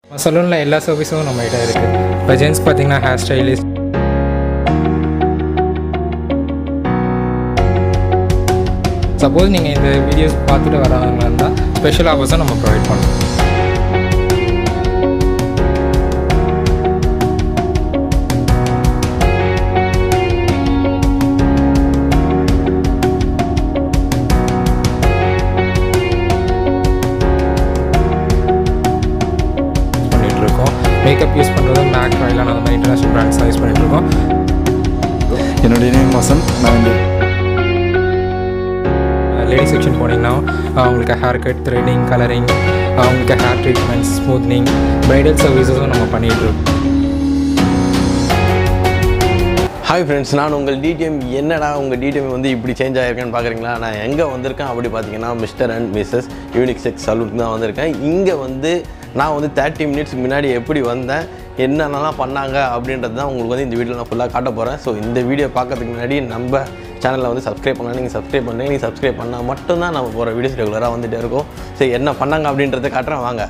சலூனில் எல்லா சர்வீஸும் நம்மகிட்ட இருக்குது இப்போ ஜென்ஸ் பார்த்தீங்கன்னா ஹேர் ஸ்டைலிஸ்ட் சப்போஸ் நீங்கள் இந்த வீடியோஸ் பார்த்துட்டு வராங்களா இருந்தால் ஸ்பெஷல் ஆஃபர்ஸும் நம்ம ப்ரொவைட் பண்ணுறோம் பண்ணிட்டு இருக்கோம் மேக்கப் யூஸ் பண்ணுறது மேக் ஆயிலான அந்த மாதிரி இன்டர்நேஷனல் பிராண்ட்ஸ் யூஸ் பண்ணிட்டு இருக்கோம் என்னுடைய நேம் வசந்த் நான் வந்து லேடி செக்ஷன் போனீங்கன்னா அவங்களுக்கு ஹேர் கட் த்ரெட்டிங் கலரிங் அவங்களுக்கு ஹேர் ட்ரீட்மெண்ட்ஸ் ஸ்மூத்னிங் ப்ரைடல் சர்வீசஸும் நம்ம பண்ணிகிட்டு இருக்கோம் ஹாய் ஃப்ரெண்ட்ஸ் நான் உங்கள் டிடிஎம் என்னடா உங்கள் டிடிஎம் வந்து இப்படி சேஞ்ச் ஆகிருக்கேன்னு பார்க்குறீங்களா நான் எங்கே வந்திருக்கேன் அப்படி பார்த்தீங்கன்னா mister and missus unisex சலூனுக்கு தான் வந்திருக்கேன் இங்கே வந்து நான் வந்து தேர்ட்டி மினிட்ஸ்க்கு முன்னாடி எப்படி வந்தேன் என்னென்னலாம் பண்ணாங்க அப்படின்றது தான் உங்களுக்கு வந்து இந்த வீடியோ நான் ஃபுல்லாக காட்ட போகிறேன் ஸோ இந்த வீடியோ பார்க்கறதுக்கு முன்னாடி நம்ம சேனலில் வந்து சப்ஸ்கிரைப் பண்ணலாம் நீங்கள் சப்ஸ்கிரைப் பண்ணுறீங்க நீங்கள் சப்ஸ்கிரைப் பண்ணால் மட்டும்தான் நம்ம போகிற வீடியோஸ் ரெகுலராக வந்துகிட்டே இருக்கும் சரி என்ன பண்ணாங்க அப்படின்றத காட்டுறேன் வாங்க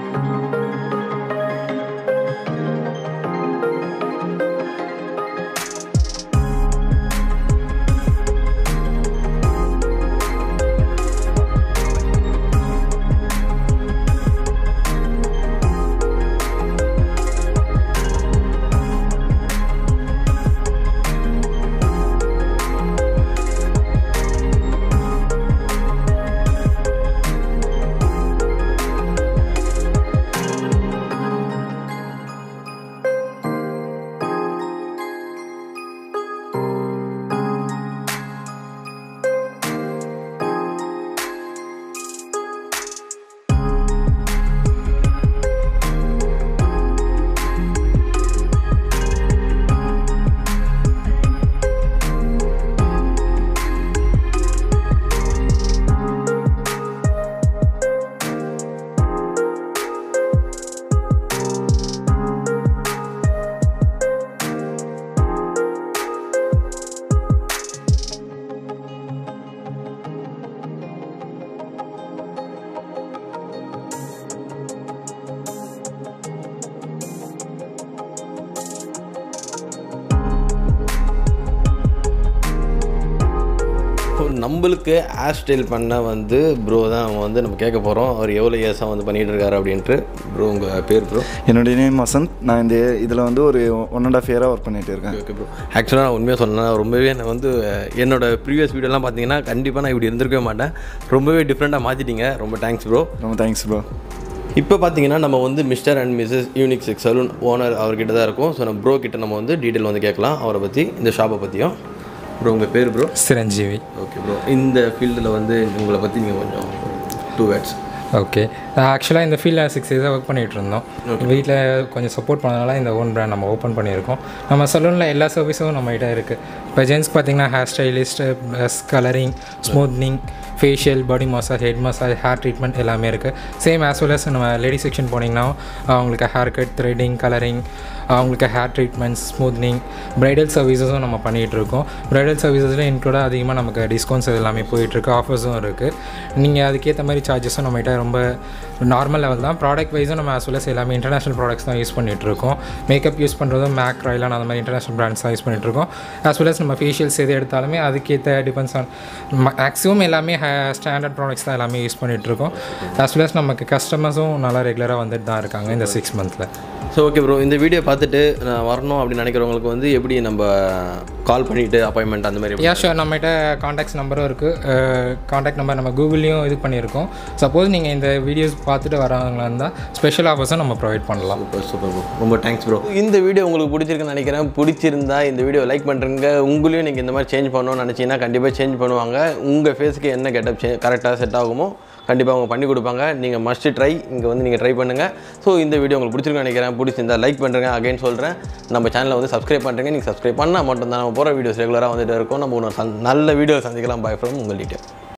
ஸோ நம்மளுக்கு ஹேர் ஸ்டைல் பண்ண வந்து ப்ரோ தான் அவங்க வந்து நம்ம கேட்க போகிறோம் அவர் எவ்வளோ இயர்ஸாக வந்து பண்ணிகிட்டு இருக்காரு அப்படின்ட்டு ப்ரோ உங்கள் பேர் ப்ரோ என்னுடைய நேம் வசந்த் நான் இந்த இதில் வந்து ஒரு ஒன் அண்ட் ஆஃப் இயராக ஒர்க் பண்ணிட்டு இருக்கேன் ஓகே ப்ரோ ஆக்சுவலாக நான் உண்மையாக சொன்னேன் ரொம்பவே நான் வந்து என்னோட ப்ரீவியஸ் வீடியோலாம் பார்த்தீங்கன்னா கண்டிப்பாக நான் இப்படி இருந்திருக்கவே மாட்டேன் ரொம்பவே டிஃப்ரெண்ட்டாக மாற்றிட்டீங்க ரொம்ப தேங்க்ஸ் ப்ரோ ரொம்ப தேங்க்ஸ் ப்ரோ இப்போ பார்த்தீங்கன்னா நம்ம வந்து mister and missus unisex salon owner அவர்கிட்ட தான் இருக்கோம் ஸோ நம்ம ப்ரோ கிட்ட நம்ம வந்து டீட்டெயில் வந்து கேட்கலாம் அவரை பற்றி இந்த ஷாப்பை பற்றியும் ப்ரோ உங்கள் பேர் ப்ரோ சிரஞ்சீவி ஓகே ப்ரோ இந்த ஃபீல்டில் வந்து உங்களை பற்றி நீங்கள் கொஞ்சம் டூ வேர்ட்ஸ் ஓகே ஆக்சுவலாக இந்த ஃபீல்டில் சிக்ஸ் இயர்ஸாக ஒர்க் பண்ணிகிட்டு இருந்தோம் வீட்டில் கொஞ்சம் சப்போர்ட் பண்ணதுனால இந்த ஓன் பிராண்ட் நம்ம ஓப்பன் பண்ணியிருக்கோம் நம்ம சலூனில் எல்லா சர்வீஸும் நம்மகிட்ட இருக்குது இப்போ ஜென்ஸ்க்கு பார்த்தீங்கன்னா hair stylist plus colouring smoothening facial body massage head massage hair treatment எல்லாமே இருக்குது சேம் ஆஸ் வெல் அஸ் நம்ம லேடி செக்ஷன் போனீங்கன்னா அவங்களுக்கு ஹேர் கட் த்ரெட்டிங் கலரிங் அவங்களுக்கு ஹேர் ட்ரீட்மெண்ட்ஸ் ஸ்மூத்னிங் ப்ரைடல் சர்வீசஸும் நம்ம பண்ணிகிட்டு இருக்கோம் ப்ரைடல் சர்வீசஸில் இன்க்ளூடாக அதிகமாக நமக்கு டிஸ்கவுண்ட்ஸ் எல்லாமே போயிட்டுருக்கு ஆஃபர்ஸும் இருக்குது நீங்கள் அதுக்கேற்ற மாதிரி சார்ஜஸும் நம்மகிட்ட ரொம்ப நார்மல் லெவல் தான் ப்ராடக்ட் வைஸும் நம்ம as well as எல்லாமே இன்டர்நேஷனல் ப்ராடக்ட்ஸ் தான் யூஸ் பண்ணிகிட்டு இருக்கோம் மேக்கப் யூஸ் பண்ணுறதும் மேக் ராய்லான் அந்த மாதிரி இன்டர்நேஷனல் பிராண்ட்ஸ் தான் யூஸ் பண்ணிகிட்டு இருக்கோம் as well as நம்ம ஃபேஷியல்ஸ் எது எடுத்தாலுமே அதுக்கேற்ற டிபெண்ட்ஸ் ஆன் மேக்ஸிமம் எல்லாமே ஸ்டாண்டர்ட் ப்ராடக்ட்ஸ் தான் எல்லாமே யூஸ் பண்ணிகிட்டு இருக்கோம் as well as நமக்கு கஸ்டமர்ஸும் நல்லா ரெகுலராக வந்துட்டு தான் இருக்காங்க இந்த சிக்ஸ் மந்தில் ஸோ ஓகே ப்ரோ இந்த வீடியோ பார்த்துட்டு நான் வரணும் அப்படின்னு நினைக்கிறவங்களுக்கு வந்து எப்படி நம்ம கால் பண்ணிவிட்டு அப்பாயின்மெண்ட் அந்த மாதிரி யா ஷோர் நம்மகிட்ட காண்டாக்ட்ஸ் நம்பரும் இருக்குது காண்டாக்ட் நம்பர் நம்ம கூகுள்லேயும் இது பண்ணியிருக்கோம் சப்போஸ் நீங்கள் இந்த வீடியோஸ் பார்த்துட்டு வரவங்களா இருந்தால் ஸ்பெஷல் ஆஃபர்ஸும் நம்ம ப்ரொவைட் பண்ணலாம் சூப்பர் சூப்பர் ப்ரோ ரொம்ப தேங்க்ஸ் ப்ரோ இந்த வீடியோ உங்களுக்கு பிடிச்சிருக்குன்னு நினைக்கிறேன் பிடிச்சிருந்தா இந்த வீடியோ லைக் பண்ணுறங்க உங்களையும் நீங்கள் இந்த மாதிரி சேஞ்ச் பண்ணணும்னு நினச்சிங்கன்னா கண்டிப்பாக சேஞ்ச் பண்ணுவாங்க உங்கள் ஃபேஸுக்கு என்ன கெட்டப் சே கரெக்டாக செட் ஆகுமோ கண்டிப்பாக அவங்க பண்ணி கொடுப்பாங்க நீங்கள் மஸ்ட் ட்ரை இங்கே வந்து நீங்கள் ட்ரை பண்ணுங்கள் ஸோ இந்த வீடியோ உங்களுக்கு பிடிச்சிருக்குன்னு நினைக்கிறேன் பிடிச்சிருந்தா லைக் பண்ணுறேங்க அகைன் சொல்கிறேன் நம்ம சேனலை வந்து சப்ஸ்கிரைப் பண்ணுறீங்க நீங்கள் சப்ஸ்கிரைப் பண்ணால் மட்டும்தான் நம்ம போகிற வீடியோஸ் ரெகுலராக வந்துட்டு இருக்கோம் நம்ம இன்னொரு சந்- நல்ல வீடியோ சந்திக்கலாம் பாய் ஃப்ரம் உங்கள் டீட்டெயில்